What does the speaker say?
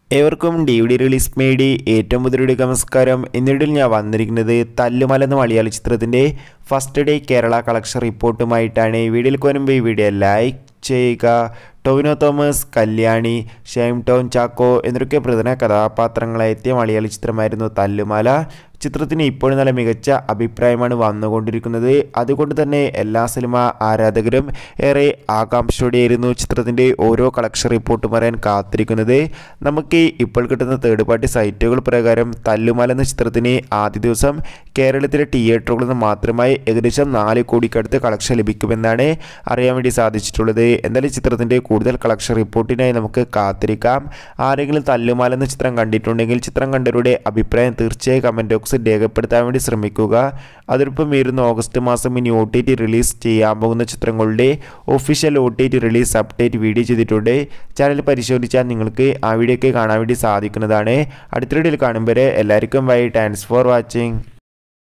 ഏവർക്കും D V D release മേടി ഏറ്റവും പുതിയൊരു നമസ്കാരം എന്നിടയിൽ ഞാൻ വന്നിരിക്കുന്നത് തല്ലുമല എന്ന മലയാള ചിത്രത്തിൻ്റെ ഫസ്റ്റ് ഡേ കേരള കളക്ഷൻ റിപ്പോർട്ടുമായിട്ടാണ് വീഡിയോയിൽ കൊനുമ്പോൾ ഈ വീഡിയോ ലൈക്ക് ചെയ്യുക ടൊവിനോ തോമസ് കല്യാണി ഷൈം ടോൺ ചാക്കോ എന്നൊക്കെ പ്രധാന കഥാപാത്രങ്ങളായി എത്തിയ മലയാള ചിത്രമായിരുന്നു തല്ലുമാല ചിത്രത്തിന് ഇപ്പോഴും നല്ല മികച്ച അഭിപ്രായമാണ് വന്നുകൊണ്ടിരിക്കുന്നത് അതുകൊണ്ട് തന്നെ എല്ലാ സിനിമ ആരാധകരും ഏറെ ആകാംക്ഷയോടെയായിരുന്നു ചിത്രത്തിൻ്റെ ഓരോ കളക്ഷൻ റിപ്പോർട്ടും പറയാൻ കാത്തിരിക്കുന്നത് നമുക്ക് ഇപ്പോൾ കിട്ടുന്ന തേർഡ് പാർട്ടി സൈറ്റുകൾ പ്രകാരം തല്ലുമാല എന്ന ചിത്രത്തിന് ആദ്യ ദിവസം കേരളത്തിലെ തിയേറ്ററുകളിൽ നിന്ന് മാത്രമായി ഏകദേശം നാല് കോടിക്കടുത്ത് കളക്ഷൻ ലഭിക്കുമെന്നാണ് അറിയാൻ വേണ്ടി സാധിച്ചിട്ടുള്ളത് എന്തായാലും ചിത്രത്തിൻ്റെ കൂടുതൽ കളക്ഷൻ റിപ്പോർട്ടിനായി നമുക്ക് കാത്തിരിക്കാം ആരെങ്കിലും തല്ലുമാല എന്ന ചിത്രം കണ്ടിട്ടുണ്ടെങ്കിൽ ചിത്രം കണ്ടവരുടെ അഭിപ്രായം തീർച്ചയായും കമൻറ്റ് ബോക്സിൽ രേഖപ്പെടുത്താൻ വേണ്ടി ശ്രമിക്കുക അതോടൊപ്പം വരുന്ന ഓഗസ്റ്റ് മാസം ഇനി ഒ ടി ടി റിലീസ് ചെയ്യാൻ പോകുന്ന ചിത്രങ്ങളുടെ official O T T release update video ചെയ്തിട്ടുണ്ട് ചാനൽ പരിശോധിച്ചാൽ നിങ്ങൾക്ക് ആ വീഡിയോ ഒക്കെ കാണാൻ വേണ്ടി സാധിക്കുന്നതാണ് അടുത്ത വീഡിയോയിൽ കാണുമ്പോൾ എല്ലാവർക്കും ബൈ താങ്ക്സ് ഫോർ വാച്ചിങ്